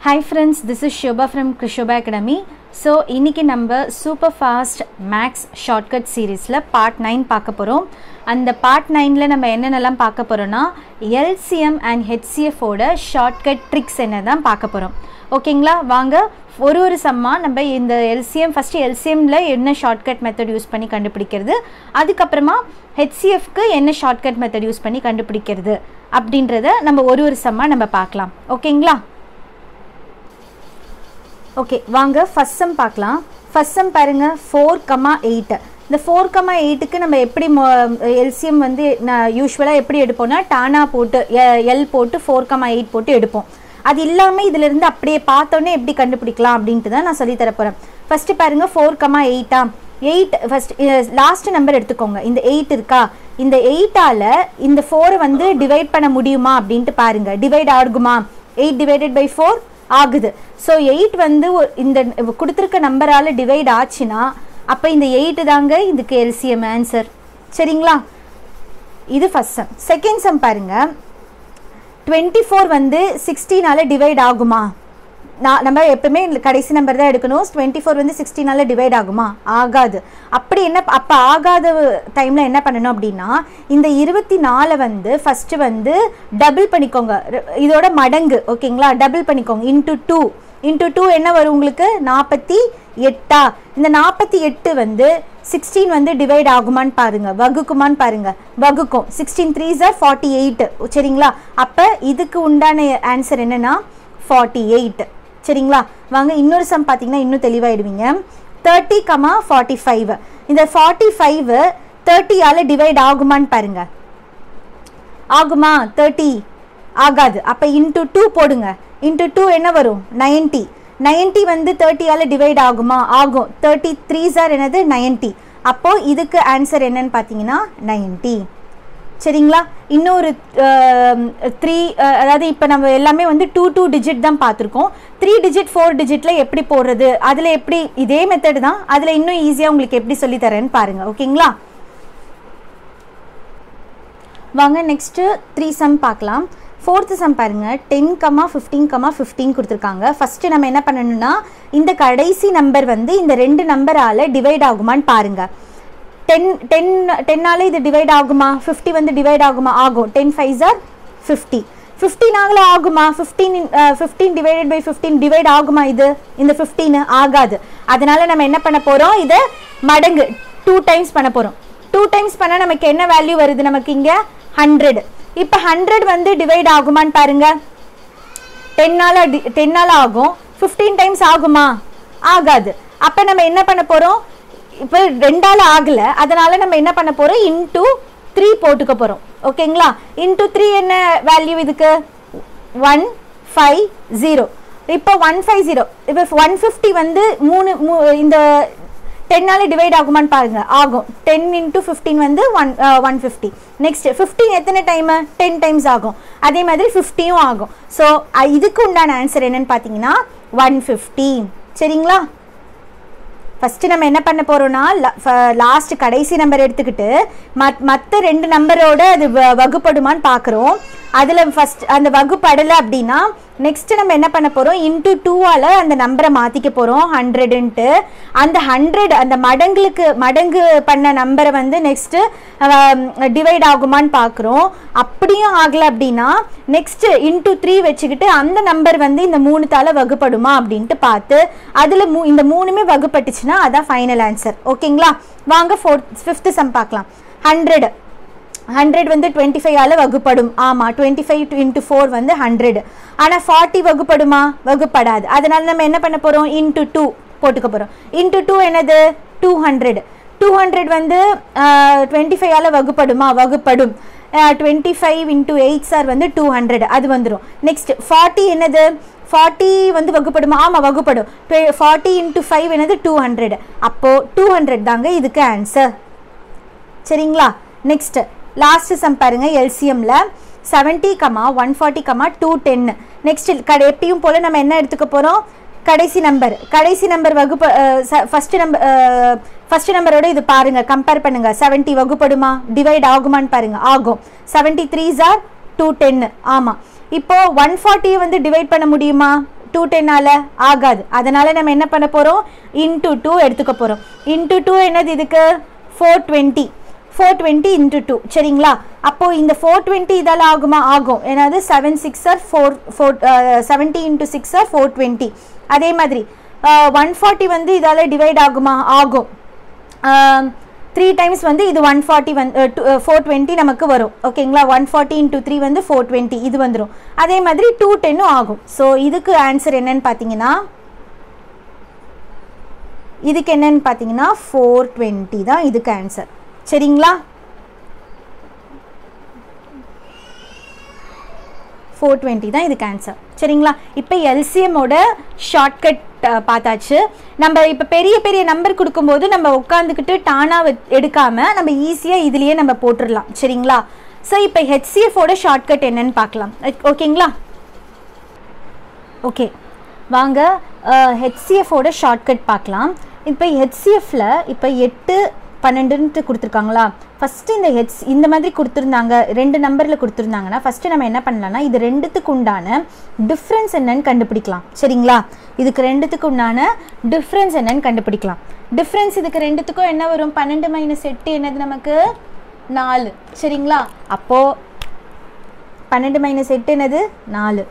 hi friends this is Shobha from Krishobha academy so இன்றைக்கி நம்ம super fast maths shortcut சீரீஸில் part nine பார்க்க போகிறோம் அந்த பார்ட் நைனில் நம்ம என்னென்னலாம் பார்க்க போகிறோன்னா எல்சிஎம் அண்ட் ஹெச்சிஎஃபோட ஷார்ட்கட் ட்ரிக்ஸ் என்ன தான் பார்க்க போகிறோம் ஓகேங்களா வாங்க ஒரு ஒரு சம்மாக நம்ம இந்த எல்சிஎம் ஃபஸ்ட்டு எல்சிஎம்மில் என்ன ஷார்ட்கட் மெத்தட் யூஸ் பண்ணி கண்டுபிடிக்கிறது அதுக்கப்புறமா ஹெச்சிஎஃப்க்கு என்ன ஷார்ட்கட் மெத்தட் யூஸ் பண்ணி கண்டுபிடிக்கிறது அப்படின்றத நம்ம ஒரு ஒரு சம்மாக நம்ம பார்க்கலாம் ஓகேங்களா ஓகே வாங்க ஃபஸ்ட் சம் பார்க்கலாம் ஃபஸ்ட் சம் பாருங்கள் ஃபோர் கமா எயிட்டு இந்த ஃபோர் கமா எயிட்டுக்கு நம்ம எப்படி எல்சிஎம் வந்து நான் யூஸ்வலாக எப்படி எடுப்போம்னா டானா போட்டு எல் போட்டு ஃபோர் கமா எயிட் போட்டு எடுப்போம் அது இல்லாமல் இதிலிருந்து அப்படியே பார்த்தோன்னே எப்படி கண்டுபிடிக்கலாம் அப்படின்ட்டு தான் நான் சொல்லி தரப்போகிறேன் ஃபஸ்ட்டு பாருங்கள் ஃபோர் கமா எயிட்டா எயிட் ஃபஸ்ட் லாஸ்ட் நம்பர் எடுத்துக்கோங்க இந்த எயிட் இருக்கா இந்த எயிட்டால் இந்த ஃபோரை வந்து டிவைட் பண்ண முடியுமா அப்படின்ட்டு பாருங்கள் டிவைட் ஆகுமா எயிட் டிவைடட் பை ஃபோர் ஆகுது ஸோ எயிட் வந்து இந்த கொடுத்துருக்க நம்பரால் டிவைட் ஆச்சுன்னா அப்போ இந்த எயிட்டு தாங்க இதுக்கு எல்சிஎம் ஆன்சர் சரிங்களா இது ஃபஸ்ட் சம் செகண்ட் சம் பாருங்கள் டுவெண்ட்டி ஃபோர் வந்து சிக்ஸ்டீனால் டிவைட் ஆகுமா நான் நம்ம எப்பவுமே கடைசி நம்பர் தான் எடுக்கணும் டுவெண்ட்டி ஃபோர் வந்து சிக்ஸ்டீனால் டிவைட் ஆகுமா ஆகாது அப்படி என்ன அப்போ ஆகாத டைமில் என்ன பண்ணணும் அப்படின்னா இந்த இருபத்தி நாலை வந்து ஃபஸ்ட்டு வந்து டபுள் பண்ணிக்கோங்க இதோட மடங்கு ஓகேங்களா டபுள் பண்ணிக்கோங்க இன்ட்டு டூ இன்ட்டு டூ என்ன வரும் உங்களுக்கு நாற்பத்தி எட்டா இந்த நாற்பத்தி எட்டு வந்து சிக்ஸ்டீன் வந்து டிவைட் ஆகுமான்னு பாருங்க வகுக்குமான்னு பாருங்க வகுக்கும் sixteen three or forty eight சரிங்களா அப்போ இதுக்கு உண்டான ஆன்சர் என்னன்னா ஃபார்ட்டி எயிட் சரிங்களா வாங்க இன்னொரு சம் பார்த்தீங்கன்னா இன்னும் தெளிவாயிடுவீங்க தேர்ட்டி கமா ஃபார்ட்டி ஃபைவ் இந்த ஃபார்ட்டி ஃபைவ் தேர்ட்டியால் டிவைட் ஆகுமான்னு பாருங்க ஆகுமா தேர்ட்டி ஆகாது அப்போ இன்ட்டு டூ போடுங்க இன்ட்டு டூ என்ன வரும் நைன்ட்டி நைன்ட்டி வந்து தேர்ட்டியால் டிவைட் ஆகுமா ஆகும் தேர்ட்டி த்ரீ சார் என்னது நைன்ட்டி அப்போது இதுக்கு ஆன்சர் என்னன்னு பார்த்தீங்கன்னா நைன்ட்டி சரிங்களா இன்னொரு த்ரீ அதாவது இப்போ நம்ம எல்லாமே வந்து டூ டூ டிஜிட் தான் பார்த்துருக்கோம் த்ரீ டிஜிட் ஃபோர் டிஜிட்டில் எப்படி போடுறது அதில் எப்படி இதே மெத்தட் தான் அதில் இன்னும் ஈஸியாக உங்களுக்கு எப்படி சொல்லித்தரேன்னு பாருங்கள் ஓகேங்களா வாங்க நெக்ஸ்ட்டு த்ரீ சம் பார்க்கலாம் ஃபோர்த்து சம் பாருங்கள் ten comma fifteen comma fifteen கொடுத்துருக்காங்க ஃபஸ்ட்டு நம்ம என்ன பண்ணணும்னா இந்த கடைசி நம்பர் வந்து இந்த ரெண்டு நம்பரால் டிவைட் ஆகுமான்னு பாருங்கள் டென் டென் டென்னால் இது டிவைட் ஆகுமா ஃபிஃப்டி வந்து டிவைட் ஆகுமா ஆகும் ten five or fifty fifteen ஆகல ஆகுமா fifteen fifteen divided by fifteen divide ஆகுமா இது இந்த ஃபிஃப்டீன் ஆகாது அதனால நம்ம என்ன பண்ண போகிறோம் இதை மடங்கு டூ டைம்ஸ் பண்ண போகிறோம் டூ டைம்ஸ் பண்ணால் நமக்கு என்ன வேல்யூ வருது நமக்கு இங்கே ஹண்ட்ரட் இப்போ ஹண்ட்ரட் வந்து டிவைட் ஆகுமான்னு பாருங்க டென்னால் டி டென்னால் ஆகும் ஃபிஃப்டீன் டைம்ஸ் ஆகுமா ஆகாது அப்போ நம்ம என்ன பண்ண போகிறோம் இப்போ ரெண்டால் ஆகலை அதனால் நம்ம என்ன பண்ண போகிறோம் இன்டூ த்ரீ போட்டுக்க போகிறோம் ஓகேங்களா இன்டூ த்ரீ என்ன வேல்யூ இதுக்கு ஒன் ஃபைவ் ஜீரோ இப்போ ஒன் ஃபைவ் ஜீரோ இப்போ ஒன் ஃபிஃப்டி வந்து மூணு இந்த டென்னால் டிவைட் ஆகுமான்னு பாருங்க ஆகும் டென் இன்ட்டு ஃபிஃப்டீன் வந்து one one fifty next fifteen எத்தனை டைமு டென் டைம்ஸ் ஆகும் அதே மாதிரி ஃபிஃப்டியும் ஆகும் ஸோ இதுக்கு உண்டான ஆன்சர் என்னன்னு பார்த்தீங்கன்னா ஒன் ஃபிஃப்டி சரிங்களா ஃபஸ்ட்டு நம்ம என்ன பண்ண போகிறோம்னா லாஸ்ட் கடைசி நம்பர் எடுத்துக்கிட்டு மத் மற்ற ரெண்டு நம்பரோட அது வகுப்படுமான்னு பார்க்குறோம் அதில் ஃபஸ்ட் அந்த வகுப்படலை அப்படின்னா நெக்ஸ்ட்டு நம்ம என்ன பண்ண போகிறோம் இன்ட்டு டூவால் அந்த நம்பரை மாற்றிக்க போகிறோம் ஹண்ட்ரடுன்ட்டு அந்த ஹண்ட்ரட் அந்த மடங்குக்கு மடங்கு பண்ண நம்பரை வந்து நெக்ஸ்ட்டு டிவைட் ஆகுமான்னு பார்க்குறோம் அப்படியும் ஆகலை அப்படின்னா நெக்ஸ்ட்டு இன்ட்டு த்ரீ வச்சுக்கிட்டு அந்த நம்பர் வந்து இந்த மூணு தால வகுப்படுமா அப்படின்ட்டு பார்த்து அதில் மூ இந்த மூணுமே வகுப்பட்டுச்சுன்னா அதான் ஃபைனல் ஆன்சர் ஓகேங்களா வாங்க ஃபோர்த் ஃபிஃப்த்து சம் பார்க்கலாம் ஹண்ட்ரட் ஹண்ட்ரட் வந்து டுவெண்ட்டி ஃபைவால் வகுப்படும் ஆமாம் டுவெண்ட்டி ஃபைவ் இன்ட்டு ஃபோர் வந்து ஹண்ட்ரட் ஆனால் ஃபார்ட்டி வகுப்படுமா வகுப்படாது அதனால நம்ம என்ன பண்ண போகிறோம் இன்ட்டு டூ போட்டுக்க போகிறோம் இன்ட்டு டூ என்னது டூ ஹண்ட்ரட் டூ ஹண்ட்ரட் வந்து டுவெண்ட்டி ஃபைவால் வகுப்படுமா வகுப்படும் twenty five into eight sir வந்து டூ ஹண்ட்ரட் அது வந்துடும் நெக்ஸ்ட் ஃபார்ட்டி என்னது ஃபார்ட்டி வந்து வகுப்படுமா ஆமாம் வகுப்படும் ஃபார்ட்டி இன்ட்டு ஃபைவ் என்னது டூ ஹண்ட்ரட் அப்போது டூ ஹண்ட்ரட் தாங்க இதுக்கு ஆன்சர் சரிங்களா நெக்ஸ்ட் லாஸ்ட் சம் பாருங்க எல்சிஎம்மில் seventy comma one forty comma two ten next கடை எப்பயும் போல் நம்ம என்ன எடுத்துக்க போகிறோம் கடைசி நம்பர் கடைசி நம்பர் வகுப்பு ஃபஸ்ட்டு நம்பர் ஃபஸ்ட்டு நம்பரோட இது பாருங்கள் கம்பேர் பண்ணுங்கள் செவன்ட்டி வகுப்படுமா டிவைட் ஆகுமான்னு பாருங்கள் ஆகும் seventy three or two ten ஆமாம் இப்போது ஒன் ஃபார்ட்டியை வந்து டிவைட் பண்ண முடியுமா டூ டென்னால ஆகாது அதனால நம்ம என்ன பண்ண போகிறோம் இன்ட்டு டூ எடுத்துக்க போகிறோம் இன்ட்டு டூ என்னது இதுக்கு four twenty four twenty into two சரிங்களா அப்போது இந்த ஃபோர் டுவெண்ட்டி இதால் ஆகுமா ஆகும் ஏன்னாது seven six or four four seventy into six or four twenty அதே மாதிரி ஒன் ஃபார்ட்டி வந்து இதால் டிவைட் ஆகுமா ஆகும் த்ரீ டைம்ஸ் வந்து இது ஒன் ஃபார்ட்டி வந்து ஃபோர் டுவெண்ட்டி நமக்கு வரும் ஓகேங்களா ஒன் ஃபார்ட்டி இன்ட்டு த்ரீ வந்து ஃபோர் டுவெண்ட்டி இது வந்துடும் அதே மாதிரி டூ டென்னும் ஆகும் ஸோ இதுக்கு ஆன்சர் என்னன்னு பார்த்தீங்கன்னா இதுக்கு என்னன்னு பார்த்தீங்கன்னா ஃபோர் டுவெண்ட்டி தான் இதுக்கு ஆன்சர் சரிங்களா ஃபோர் டுவெண்ட்டி தான் இதுக்கு ஆன்சர் சரிங்களா இப்போ எல்சிஎம்மோட ஷார்ட்கட் பார்த்தாச்சு நம்ம இப்போ பெரிய பெரிய நம்பர் கொடுக்கும்போது நம்ம உட்காந்துக்கிட்டு டானாக எடுக்காமல் நம்ம ஈஸியாக இதுலேயே நம்ம போட்டுடலாம் சரிங்களா ஸோ இப்போ ஹெச்சிஎஃபோட ஷார்ட்கட் என்னன்னு பார்க்கலாம் ஓகேங்களா ஓகே வாங்க ஹெச்சிஎஃபோட ஷார்ட்கட் பார்க்கலாம் இப்போ ஹெச்சிஎஃப்பில் இப்போ எட்டு பன்னெண்டுன்ட்டு கொடுத்துருக்காங்களா ஃபஸ்ட்டு இந்த ஹெச் இந்த மாதிரி கொடுத்துருந்தாங்க ரெண்டு நம்பரில் கொடுத்துருந்தாங்கன்னா ஃபஸ்ட்டு நம்ம என்ன பண்ணலாம்னா இது ரெண்டுத்துக்கு உண்டான டிஃப்ரென்ஸ் என்னன்னு கண்டுபிடிக்கலாம் சரிங்களா இதுக்கு ரெண்டுத்துக்கு உண்டான டிஃப்ரென்ஸ் என்னன்னு கண்டுபிடிக்கலாம் டிஃப்ரென்ஸ் இதுக்கு ரெண்டுத்துக்கும் என்ன வரும் பன்னெண்டு மைனஸ் எட்டு என்னது நமக்கு நாலு சரிங்களா அப்போது பன்னெண்டு மைனஸ் எட்டு என்னது நாலு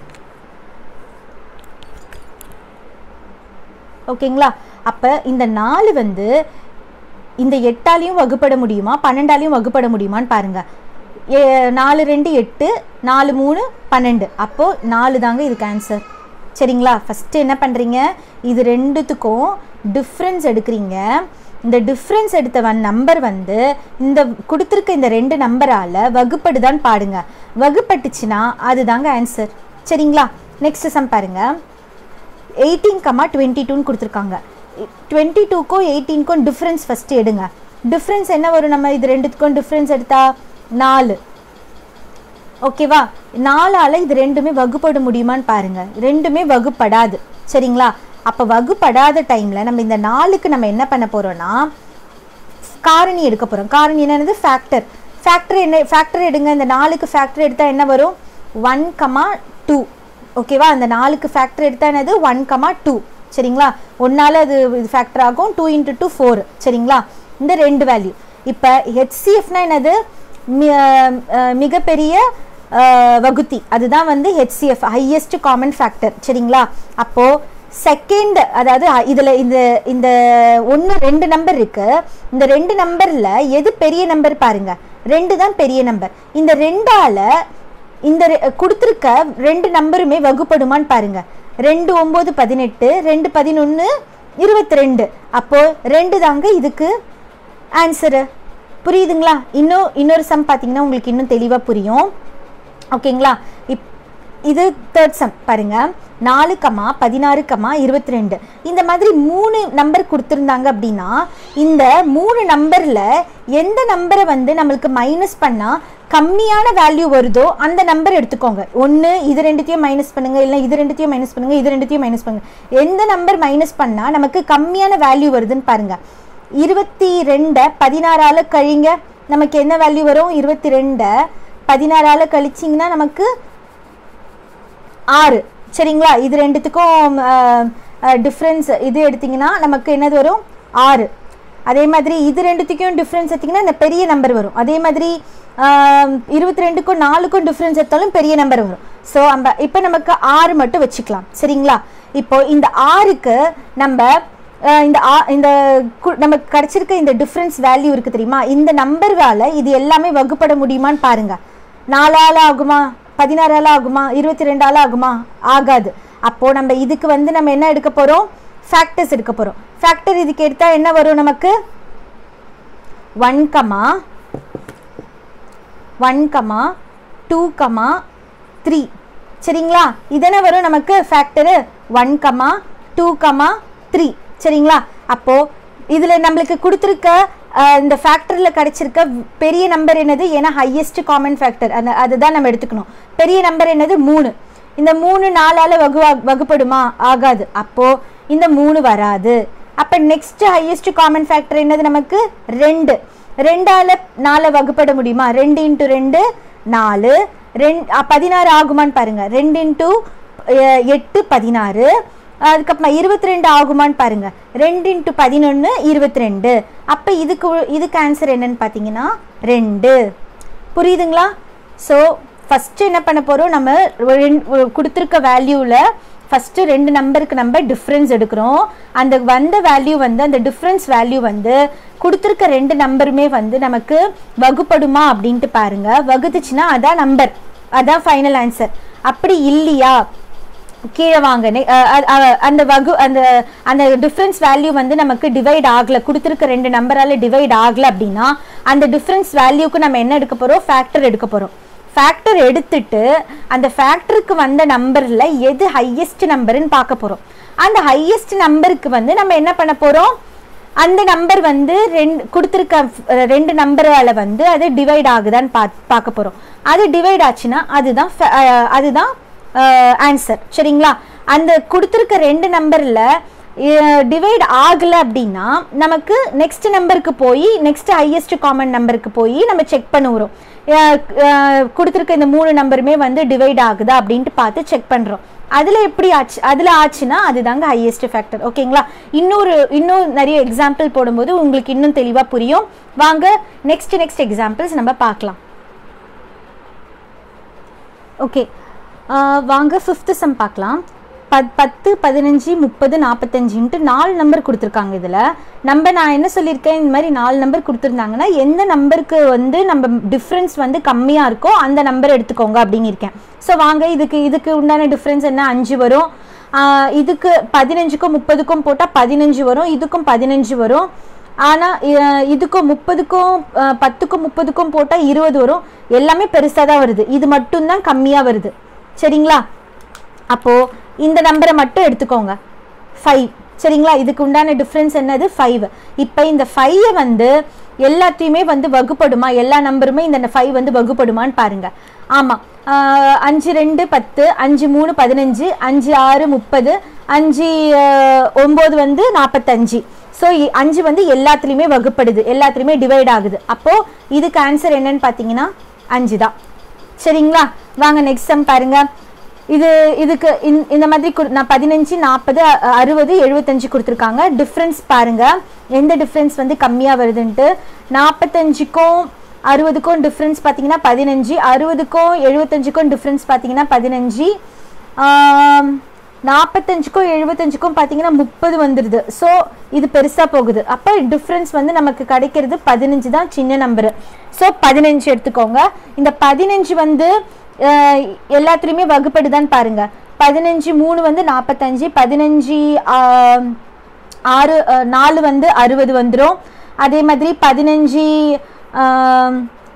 ஓகேங்களா அப்போ இந்த நாலு வந்து இந்த எட்டாலையும் வகுப்பட முடியுமா பன்னெண்டாலையும் வகுப்பட முடியுமான்னு பாருங்கள் ஏ நாலு ரெண்டு எட்டு நாலு மூணு பன்னெண்டு அப்போது நாலு தாங்க இதுக்கு ஆன்சர் சரிங்களா ஃபஸ்ட்டு என்ன பண்ணுறீங்க இது ரெண்டுத்துக்கும் டிஃப்ரென்ஸ் எடுக்கிறீங்க இந்த டிஃப்ரென்ஸ் எடுத்த வன் நம்பர் வந்து இந்த கொடுத்துருக்க இந்த ரெண்டு நம்பரால் வகுப்படுதான்னு பாடுங்க வகுப்பட்டுச்சுன்னா அதுதாங்க ஆன்சர் சரிங்களா நெக்ஸ்ட் சம் பாருங்கள் எயிட்டீன் கமா டுவெண்ட்டி டூன்னு கொடுத்துருக்காங்க டுவெண்ட்டி டூக்கும் எயிட்டீனுக்கும் டிஃப்ரென்ஸ் ஃபஸ்ட்டு எடுங்க டிஃப்ரென்ஸ் என்ன வரும் நம்ம இது ரெண்டுத்துக்கும் டிஃப்ரென்ஸ் எடுத்தா நாலு ஓகேவா நாலால் இது ரெண்டுமே வகுப்பட முடியுமான்னு பாருங்கள் ரெண்டுமே வகுப்படாது சரிங்களா அப்போ வகுப்படாத டைமில் நம்ம இந்த நாலுக்கு நம்ம என்ன பண்ண போகிறோன்னா காரணி எடுக்க போகிறோம் காரணி என்னது ஃபேக்டர் ஃபேக்டர் என்ன ஃபேக்டர் எடுங்க இந்த நாலுக்கு ஃபேக்டர் எடுத்தால் என்ன வரும் ஒன் கமா டூ ஓகேவா அந்த நாலுக்கு ஃபேக்டர் எடுத்தால் என்னது ஒன் கமா டூ சரிங்களா ஒன்றால் அது இது ஃபேக்டர் ஆகும் டூ இன்ட்டு டூ ஃபோர் சரிங்களா இந்த ரெண்டு வேல்யூ இப்போ ஹெச்சிஎஃப்னா என்னது மிகப்பெரிய வகுத்தி அதுதான் வந்து ஹெச்சிஎஃப் ஹையஸ்ட் காமன் ஃபேக்டர் சரிங்களா அப்போது செகண்ட் அதாவது இதில் இந்த இந்த ஒன்று ரெண்டு நம்பர் இருக்கு இந்த ரெண்டு நம்பரில் எது பெரிய நம்பர் பாருங்க ரெண்டு தான் பெரிய நம்பர் இந்த ரெண்டால் இந்த கொடுத்துருக்க ரெண்டு நம்பருமே வகுப்படுமான்னு பாருங்க ரெண்டு ஒம்பது பதினெட்டு ரெண்டு பதினொன்று இருபத்தி ரெண்டு அப்போது ரெண்டு தாங்க இதுக்கு ஆன்சரு புரியுதுங்களா இன்னும் இன்னொரு சம் பார்த்தீங்கன்னா உங்களுக்கு இன்னும் தெளிவாக புரியும் ஓகேங்களா இப் இது தேர்ட் சம் பாருங்க நாலு கமா பதினாறு கமா இருபத்தி ரெண்டு இந்த மாதிரி மூணு நம்பர் கொடுத்துருந்தாங்க அப்படின்னா இந்த மூணு நம்பரில் எந்த நம்பரை வந்து நம்மளுக்கு மைனஸ் பண்ணால் கம்மியான வேல்யூ வருதோ அந்த நம்பர் எடுத்துக்கோங்க ஒன்று இது ரெண்டுத்தையும் மைனஸ் பண்ணுங்க இல்லை இது ரெண்டுத்தையும் மைனஸ் பண்ணுங்க இது ரெண்டுத்தையும் மைனஸ் பண்ணுங்க எந்த நம்பர் மைனஸ் பண்ணால் நமக்கு கம்மியான வேல்யூ வருதுன்னு பாருங்க இருபத்தி ரெண்டை பதினாறால் கழிங்க நமக்கு என்ன வேல்யூ வரும் இருபத்தி ரெண்டை பதினாறால் கழிச்சிங்கன்னா நமக்கு ஆறு சரிங்களா இது ரெண்டுத்துக்கும் டிஃப்ரென்ஸ் இது எடுத்திங்கன்னா நமக்கு என்னது வரும் ஆறு அதே மாதிரி இது ரெண்டுத்துக்கும் டிஃப்ரென்ஸ் எடுத்திங்கன்னா இந்த பெரிய நம்பர் வரும் அதே மாதிரி இருபத்தி ரெண்டுக்கும் நாலுக்கும் டிஃப்ரென்ஸ் எடுத்தாலும் பெரிய நம்பர் வரும் ஸோ நம்ம இப்போ நமக்கு ஆறு மட்டும் வச்சுக்கலாம் சரிங்களா இப்போ இந்த ஆறுக்கு நம்ம இந்த ஆ இந்த நமக்கு கிடச்சிருக்க இந்த டிஃப்ரென்ஸ் வேல்யூ இருக்குது தெரியுமா இந்த நம்பரால் இது எல்லாமே வகுப்பட முடியுமான்னு பாருங்கள் நாலால் ஆகுமா பதினாறால் ஆகுமா இருபத்தி ரெண்டால் ஆகுமா ஆகாது அப்போது நம்ம இதுக்கு வந்து நம்ம என்ன எடுக்க போகிறோம் ஃபேக்டர்ஸ் எடுக்க போகிறோம் ஃபேக்டர் இதுக்கு எடுத்தால் என்ன வரும் நமக்கு one comma one comma two comma three சரிங்களா இதென்ன வரும் நமக்கு factor one comma two comma three சரிங்களா அப்போது இதில் நம்மளுக்கு கொடுத்துருக்க இந்த ஃபேக்டரில் கிடச்சிருக்க பெரிய நம்பர் என்னது ஏன்னா ஹையஸ்ட் காமன் ஃபேக்டர் அந்த அதுதான் நம்ம எடுத்துக்கணும் பெரிய நம்பர் என்னது மூணு இந்த மூணு நாலால் வகு வகுப்படுமா ஆகாது அப்போது இந்த மூணு வராது அப்போ நெக்ஸ்ட் ஹையஸ்ட் காமன் ஃபேக்டர் என்னது நமக்கு ரெண்டு ரெண்டால் நாலை வகுப்பட முடியுமா ரெண்டு இன்ட்டு ரெண்டு நாலு ரெண்டு பதினாறு ஆகுமான்னு பாருங்கள் ரெண்டு இன்ட்டு அஹ், எட்டு பதினாறு அதுக்கப்புறமா இருபத்தி ரெண்டு ஆகுமான்னு பாருங்க ரெண்டு இன்ட்டு பதினொன்று இருபத்தி ரெண்டு அப்போ இதுக்கு இதுக்கு ஆன்சர் என்னன்னு பார்த்தீங்கன்னா ரெண்டு புரியுதுங்களா ஸோ ஃபஸ்ட்டு என்ன பண்ண போகிறோம் நம்ம ரெண்- கொடுத்துருக்க வேல்யூவில் ஃபஸ்ட்டு ரெண்டு நம்பருக்கு நம்ம டிஃப்ரென்ஸ் எடுக்கிறோம் அந்த வந்த வேல்யூ வந்து அந்த டிஃப்ரென்ஸ் வேல்யூ வந்து கொடுத்துருக்க ரெண்டு நம்பருமே வந்து நமக்கு வகுப்படுமா அப்படின்ட்டு பாருங்க வகுத்துச்சுன்னா அதான் நம்பர் அதான் ஃபைனல் ஆன்சர் அப்படி இல்லையா கீழே வாங்க நெ- அ- அ- அ- அந்த வகு அந்த அந்த டிஃப்ரென்ஸ் வேல்யூ வந்து நமக்கு டிவைட் ஆகல கொடுத்துருக்க ரெண்டு நம்பரால டிவைட் ஆகல அப்படின்னா அந்த டிஃப்ரென்ஸ் வேல்யூக்கு நம்ம என்ன எடுக்க போறோம் ஃபேக்டர் எடுக்க போறோம் ஃபேக்டர் எடுத்துட்டு அந்த ஃபேக்டருக்கு வந்த நம்பர்ல எது ஹையஸ்ட் நம்பர்னு பார்க்க போறோம் அந்த ஹையஸ்ட் நம்பருக்கு வந்து நம்ம என்ன பண்ண போறோம் அந்த நம்பர் வந்து ரெண்டு கொடுத்துருக்க அஹ், ரெண்டு நம்பரால வந்து அது டிவைட் ஆகுதான்னு பா பார்க்க போறோம் அது டிவைட் ஆச்சுன்னா அதுதான் fa- அஹ், அதுதான் ஆன்சர் சரிங்களா அந்த கொடுத்துருக்க ரெண்டு நம்பரில் டிவைட் ஆகலை அப்படின்னா நமக்கு நெக்ஸ்ட் நம்பருக்கு போய் நெக்ஸ்ட் ஹையஸ்ட் காமன் நம்பருக்கு போய் நம்ம செக் பண்ணுறோம் கொடுத்துருக்க இந்த மூணு நம்பருமே வந்து டிவைட் ஆகுதா அப்படின்ட்டு பார்த்து செக் பண்ணுறோம் அதில் எப்படி ஆச்சு அதில் ஆச்சுன்னா அதுதாங்க ஹையஸ்ட் ஃபேக்டர் ஓகேங்களா இன்னொரு இன்னும் நிறைய எக்ஸாம்பிள் போடும்போது உங்களுக்கு இன்னும் தெளிவாக புரியும் வாங்க நெக்ஸ்ட் நெக்ஸ்ட் எக்ஸாம்பிள்ஸ் நம்ம பார்க்கலாம் ஓகே வாங்க ஃபிஃப்த்து சம் பார்க்கலாம் பத் பத்து பதினஞ்சு முப்பது நாற்பத்தஞ்சுன்ட்டு நாலு நம்பர் கொடுத்துருக்காங்க இதில் நம்ம நான் என்ன சொல்லியிருக்கேன் இந்த மாதிரி நாலு நம்பர் கொடுத்துருந்தாங்கன்னா எந்த நம்பருக்கு வந்து நம்ம டிஃப்ரென்ஸ் வந்து கம்மியாக இருக்கோ அந்த நம்பர் எடுத்துக்கோங்க அப்படின்னு இருக்கேன் ஸோ வாங்க இதுக்கு இதுக்கு உண்டான டிஃப்ரென்ஸ் என்ன அஞ்சு வரும் ஆஹ் இதுக்கு பதினஞ்சுக்கும் முப்பதுக்கும் போட்டால் பதினஞ்சு வரும் இதுக்கும் பதினஞ்சு வரும் ஆனால் இதுக்கும் முப்பதுக்கும் அஹ், பத்துக்கும் முப்பதுக்கும் போட்டால் இருபது வரும் எல்லாமே பெருசாக தான் வருது இது மட்டும்தான் கம்மியாக வருது சரிங்களா அப்போது இந்த நம்பரை மட்டும் எடுத்துக்கோங்க ஃபைவ் சரிங்களா இதுக்கு உண்டான டிஃப்ரென்ஸ் என்னது ஃபைவ் இப்போ இந்த ஃபைவை வந்து எல்லாத்தையுமே வந்து வகுப்படுமா எல்லா நம்பருமே இந்த ஃபைவ் வந்து வகுப்படுமான்னு பாருங்க ஆமாம் அஞ்சு ரெண்டு பத்து அஞ்சு மூணு பதினஞ்சு அஞ்சு ஆறு முப்பது அஞ்சு ஆஹ், ஒம்பது வந்து நாற்பத்தஞ்சு ஸோ அஞ்சு வந்து எல்லாத்துலேயுமே வகுப்படுது எல்லாத்துலேயுமே டிவைட் ஆகுது அப்போது இதுக்கு ஆன்சர் என்னன்னு பார்த்தீங்கன்னா அஞ்சு தான் சரிங்களா வாங்க நெக்ஸ்ட் சம் பாருங்க இது இதுக்கு இந்த- இந்த மாதிரி குடு- நான் பதினஞ்சு நாற்பது அறுபது எழுபத்தஞ்சு கொடுத்துருக்காங்க டிஃப்ரென்ஸ் பாருங்க எந்த டிஃப்ரென்ஸ் வந்து கம்மியாக வருதுன்ட்டு நாற்பத்தஞ்சுக்கும் அறுபதுக்கும் டிஃப்ரென்ஸ் பார்த்தீங்கன்னா பதினஞ்சு அறுபதுக்கும் எழுபத்தஞ்சுக்கும் டிஃப்ரென்ஸ் பார்த்தீங்கன்னா பதினஞ்சு ஆம், நாற்பத்தஞ்சுக்கும் எழுபத்தஞ்சுக்கும் பார்த்தீங்கன்னா முப்பது வந்துடுது ஸோ இது பெருசாக போகுது அப்போ டிஃப்ரென்ஸ் வந்து நமக்கு கிடைக்கிறது பதினஞ்சு தான் சின்ன நம்பரு ஸோ பதினஞ்சு எடுத்துக்கோங்க இந்த பதினஞ்சு வந்து அஹ், எல்லாத்துலேயுமே வகுப்படுதான்னு பாருங்க பதினஞ்சு மூணு வந்து நாற்பத்தஞ்சு பதினஞ்சு ஆம், ஆறு அஹ், நாலு வந்து அறுபது வந்துடும் அதே மாதிரி பதினஞ்சு ஆம்,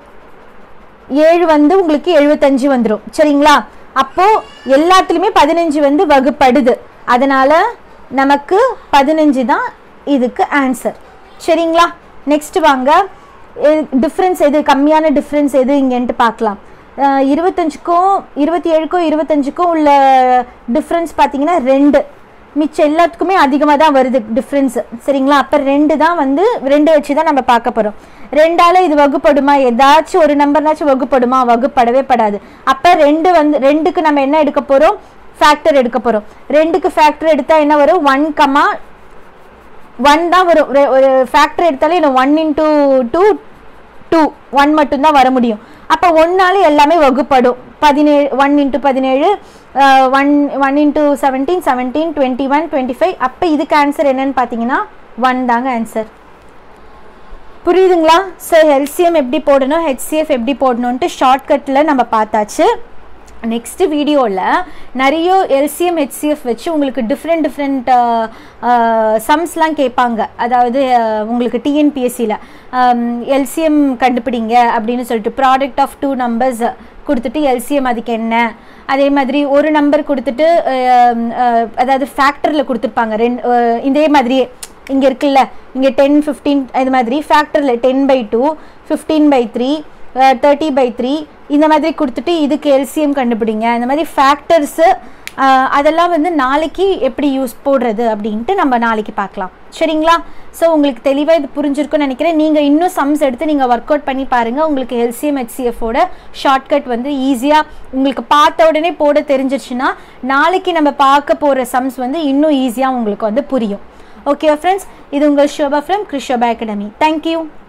ஏழு வந்து உங்களுக்கு எழுபத்தஞ்சு வந்துடும் சரிங்களா அப்போ எல்லாத்துலேயுமே பதினஞ்சு வந்து வகுப்படுது அதனால நமக்கு பதினஞ்சு தான் இதுக்கு ஆன்சர் சரிங்களா நெக்ஸ்ட் வாங்க டிஃப்ரென்ஸ் எது கம்மியான டிஃப்ரென்ஸ் எது இங்கேன்ட்டு பார்க்கலாம் அஹ் இருபத்தஞ்சுக்கும் இருபத்தி ஏழுக்கும் இருபத்தஞ்சுக்கும் உள்ள டிஃப்ரென்ஸ் பார்த்தீங்கன்னா ரெண்டு மிச்சம் எல்லாத்துக்குமே அதிகமாக தான் வருது டிஃப்ரென்ஸ் சரிங்களா அப்போ ரெண்டு தான் வந்து ரெண்டு வச்சு தான் நம்ம பார்க்க போகிறோம் ரெண்டால இது வகுப்படுமா ஏதாச்சும் ஒரு நம்பர்னாச்சும் வகுப்படுமா வகுப்படவே படாது அப்போ ரெண்டு வந்து ரெண்டுக்கு நம்ம என்ன எடுக்க போகிறோம் ஃபேக்டர் எடுக்க போகிறோம் ரெண்டுக்கு ஃபேக்டர் எடுத்தால் என்ன வரும் ஒன் கமா ஒன் தான் வரும் ஒரு- ஒரு ஃபேக்டர் எடுத்தாலே இன்னும் one into two two one மட்டும்தான் வர முடியும் அப்போ ஒன்னால எல்லாமே வகுப்படும் பதினேழு ஒன் இன்ட்டு பதினேழு one one into seventeen seventeen twenty one twenty five அப்போ இதுக்கு ஆன்சர் என்னன்னு பார்த்தீங்கன்னா ஒன் தாங்க ஆன்சர் புரியுதுங்களா ஸோ எல்சிஎம் எப்படி போடணும் ஹெச்சிஎஃப் எப்படி போடணுன்ட்டு ஷார்ட்கட்டில் நம்ம பார்த்தாச்சு நெக்ஸ்ட் வீடியோவில் நிறைய எல்சிஎம் ஹெச்சிஎஃப் வச்சு உங்களுக்கு டிஃப்ரெண்ட் டிஃப்ரெண்ட் சம்ஸ்லாம் கேட்பாங்க அதாவது அஹ், உங்களுக்கு டிஎன்பிஎஸ்சியில் எல்சிஎம் கண்டுபிடிங்க அப்படின்னு சொல்லிட்டு ப்ராடக்ட் ஆஃப் டூ நம்பர்ஸ் கொடுத்துட்டு எல்சிஎம் அதுக்கு என்ன அதே மாதிரி ஒரு நம்பர் கொடுத்துட்டு அஹ், அஹ், அதாவது ஃபேக்டரில் கொடுத்துருப்பாங்க ரெண்டு அஹ், இதே மாதிரியே இங்கே இருக்குல்ல இங்கே டென் ஃபிஃப்டீன் இது மாதிரி ஃபேக்டரில் ten by two fifteen by three thirty by three இந்த மாதிரி கொடுத்துட்டு இதுக்கு எல்சிஎம் கண்டுபிடிங்க இந்த மாதிரி ஃபேக்டர்ஸு ஆஹ் அதெல்லாம் வந்து நாளைக்கு எப்படி யூஸ் போடுறது அப்படின்ட்டு நம்ம நாளைக்கு பார்க்கலாம் சரிங்களா ஸோ உங்களுக்கு தெளிவாக இது புரிஞ்சிருக்கும்னு நினைக்கிறேன் நீங்கள் இன்னும் சம்ஸ் எடுத்து நீங்கள் ஒர்க் அவுட் பண்ணி பாருங்கள் உங்களுக்கு எல்சிஎம் ஹெச்சிஎஃபோட ஷார்ட்கட் வந்து ஈஸியாக உங்களுக்கு பார்த்த உடனே போட தெரிஞ்சிருச்சுன்னா நாளைக்கு நம்ம பார்க்க போகிற சம்ஸ் வந்து இன்னும் ஈஸியாக உங்களுக்கு வந்து புரியும் ஓகே ஃப்ரெண்ட்ஸ் இது உங்கள் Shobha from Krishobha academy thank you